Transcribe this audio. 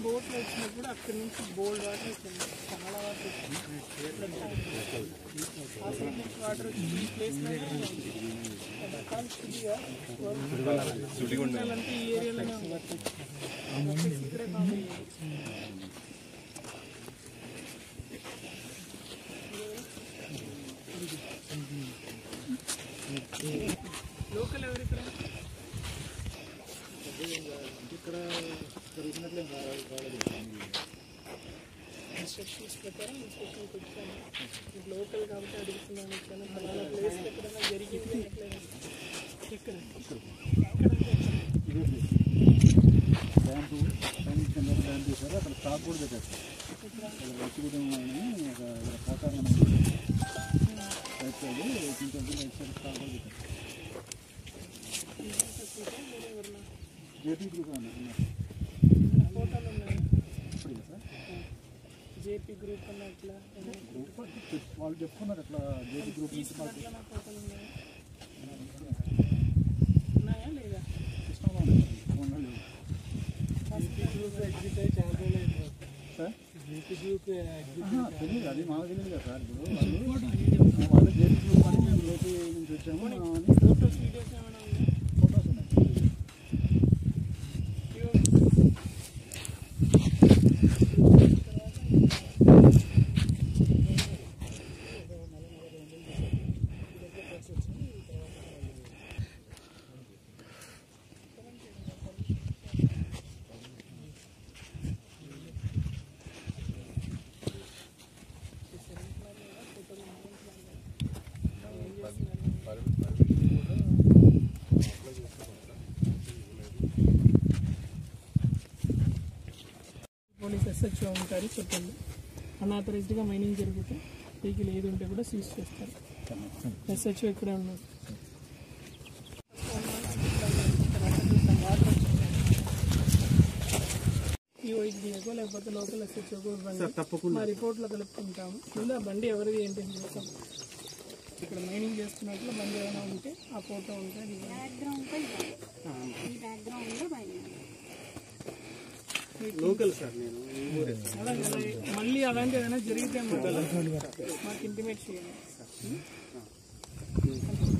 బోట్లు వచ్చినప్పుడు అక్కడి నుంచి బోల్డ్ వాటర్ వచ్చింది చాలా వాటర్ వచ్చింది ఆ సైడ్ నుంచి వాటర్ వచ్చి ఈ ప్లేస్ సుడిగుండాలంతా ఈ ఏరియాలోనే ఉంది ఇక్కడే కాదు లోకల్ ఎవరు ఇక్కడ ఇన్స్ట్రక్షన్స్ ప్రకారం ఇన్స్ట్రక్షన్కి వచ్చాను ఇది లోకల్ కాబట్టి అడుగుతున్నాను వచ్చాను ఫలానా ప్లేస్ ఎక్కడైనా జరిగింది ఎట్లయినా ఇక్కడ డ్యాంపు పైన కింద డ్యామ్ చేశారు అక్కడ స్టాక్ కూడా పెట్టారు అక్కడ వచ్చిగూడెం అని ఒక కాకారం రైట్ సైడ్ కొంచెం రైట్ సైడ్ స్టాక్ కూడా పెట్టారు జేపీ గ్రూప్ అన్న ఫోటోలు ఉన్నాయి ఇప్పుడు సార్ జేపీ గ్రూప్ అన్న అట్లా గ్రూప్ వాళ్ళు చెప్పుకున్నారు అట్లా జేపీ గ్రూప్ నుంచి మాకు అట్లా నా ఫోటోలు ఉన్నాయి ఉన్నాయా లేదా సిస్టంలో ఉంది ఫోన్లో లేవు గ్రూప్ ఎగ్జిట్ అయ్యి చాలా రోజులు అయింది సార్ జేపీ గ్రూప్ ఆహా, తెలియదు అది మాకు తెలియదు కదా సార్ ఇప్పుడు వాళ్ళు వాళ్ళు జేపీ గ్రూప్ అని మేము లోపి నుంచి వచ్చాము అని ఫోటోస్ వీడియోస్ ఏమైనా ఉన్నాయి ఫోటోస్ ఉన్నాయి పోలీస్ ఎస్హెచ్ఓ ఉంటారు చెప్పండి అన్ఆథరైజ్డ్గా మైనింగ్ జరిగితే వెహికల్ ఏది ఉంటే కూడా సీజ్ చేస్తారు ఎస్హెచ్ఓ ఇక్కడే ఉన్నారు ఈఓకి దిగకో లేకపోతే లోకల్ ఎస్హెచ్ఓకి ఇవ్వండి తప్పకుండా మా రిపోర్ట్లో కలుపుకుంటాము ముందు ఆ బండి ఎవరిది ఏంటి అని చూస్తాం ఇక్కడ మైనింగ్ చేస్తున్నట్లు బండి ఏమైనా ఉంటే ఆ ఫోటో ఉంటే అది ఇవ్వండి. బ్యాక్గ్రౌండ్ పై ఈ బ్యాక్గ్రౌండ్ లో బయట లోకల్ సార్ నేను ఈ ఊరే అలాగే అలాగే. మళ్ళీ అలాంటి ఏదైనా జరిగితే మాకు మాకు ఇంటిమేట్ చేయండి